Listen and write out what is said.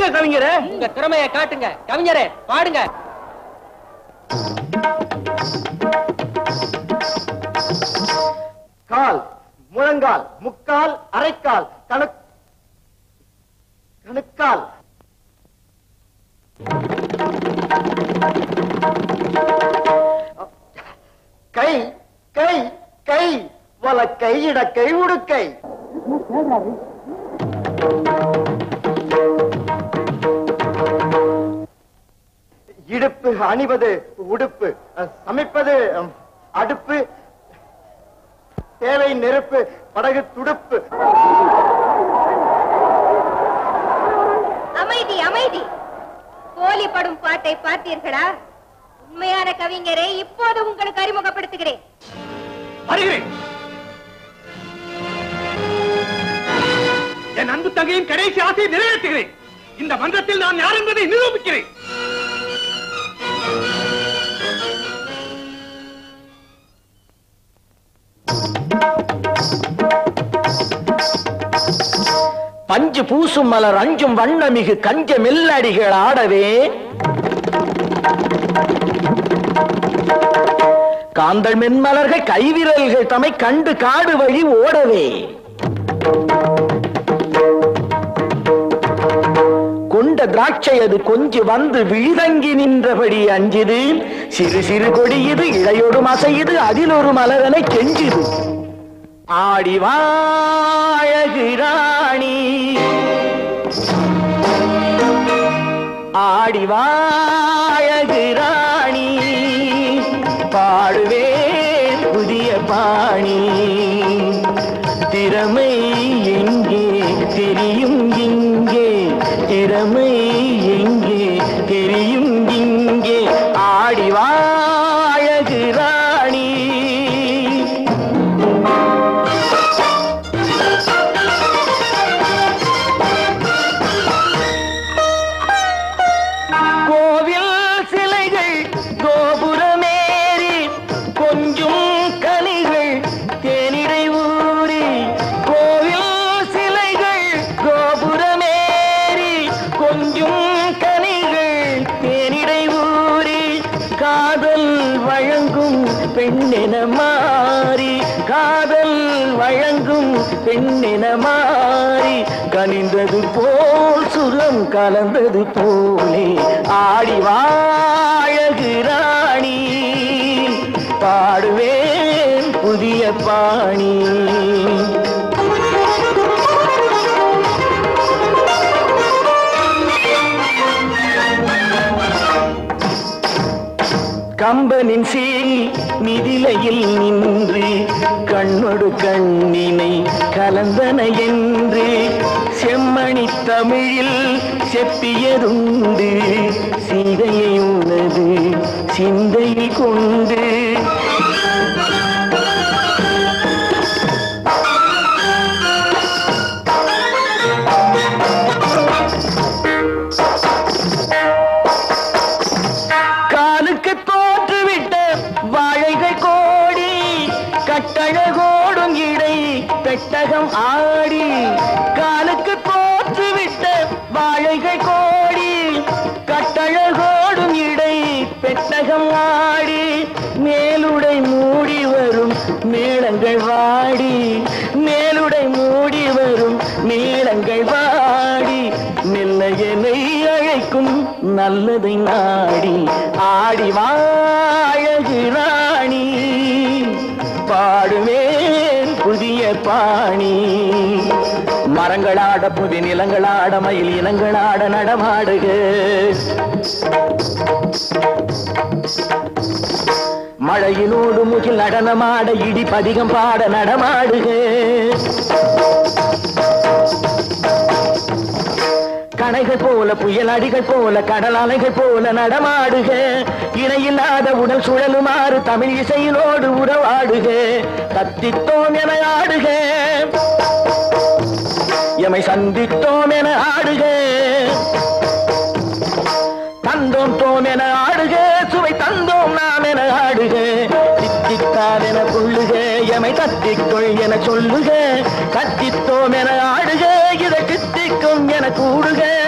கவிஞரே உங்க திறமையை காட்டுங்க கவிஞரே பாடுங்க கால் முழங்கால் முக்கால் அரைக்கால் கணக் கணுக்கால் கை கை கை வலக்கை இடக்கை உடுக்கை இடுப்பு அணிவது உடுப்பு அஹ், சமைப்பது அம், அடுப்பு தேவை நெருப்பு படகு துடுப்பு அமைதி அமைதி போலி படும் பாட்டை பார்த்தீர்களா உண்மையான கவிஞரை இப்போது உங்களுக்கு அறிமுகப்படுத்துகிறேன் வருகிறேன் என் அன்பு தங்கையின் கடைசி ஆசையை நிறைவேற்றுகிறேன் இந்த மன்றத்தில் நான் யார் என்பதை நிரூபிக்கிறேன் பஞ்சு பூசும் மலர் அஞ்சும் வண்ணமிகு கஞ்ச மெல்லடிகள் ஆடவே காந்தள் மென்மலர்கள் கைவிரல்கள் தமை கண்டு காடு வழி ஓடவே கொண்ட திராட்சை அது கொஞ்சி வந்து விழிதங்கி நின்றபடி அஞ்சுது சிறு சிறு கொடியுது இழையோடும் அசையுது அதில் ஒரு மலரனை கெஞ்சுது ஆடி வாழகிறாணி ஆடி வாழகிறாணி பாடுவேன் புதிய பாணி திறமை எங்கே தெரியும் இங்கே திறமை எங்கே தெரியும் இங்கே ஆடி வாழகிறாணி கோவில் சிலைகள் கோபுரமேறி கொஞ்சும் கனிகள் தேனிடை ஊறி கோவில் சிலைகள் கோபுரமேறி கொஞ்சும் கனிகள் தேனிடை ஊறி காதல் வழங்கும் பெண்ணென மாறி காதல் வழங்கும் பெண்ணென மாறி கனிந்தது போல் சுரம் கலந்தது போலே ஆடி வாழகிறாணி பாடுவேன் புதிய பாணி கம்பனின் சீல் மிதிலையில் நின்று கண்ணொடு கண்ணினை கலந்தன என்று செம்மணி தமிழில் செப்பியதுண்டு சீதையை உனது சிந்தையில் கொண்டு காலுக்கு தோற்றுவிட்ட வாழைகள் கோடி கட்டழகோடும் இடை பெட்டகம் ஆடி காலுக்கு தோற்றுவிட்ட வாழைகள் கோடி கட்டழகோடும் இடை பெட்டகம் ஆடி மேலுடை மூடி வரும் மேளங்கள் வாடி மேலுடை மூடி வரும் மேளங்கள் வாடி மெல்ல என்னை அழைக்கும் நல்லதை நாடி ஆடி வாழகிறாணி பாடுவேன் புதிய பாணி மரங்களாட புதி நிலங்களாட மயில் இனங்களாட நடமாடுக மழையினோடு முகில் நடனமாட இடி பதிகம் பாட நடமாடுக கணைகள் போல புயல் அடிகள் போல கடல் அலைகள் போல நடமாடுக இணையில்லாத உடல் சுழலுமாறு தமிழ் இசையிலோடு உறவாடுக தத்தித்தோம் என ஆடுக எமை சந்தித்தோம் என ஆடுக தந்தோம் தோம் என ஆடுக சுவை தந்தோம் நாம் என ஆடுக தித்தித்தார் என கொள்ளுக எமை தத்திக்கொள் என சொல்லுக கத்தித்தோம் என ஆடுக இதை தித்திக்கும் என கூடுக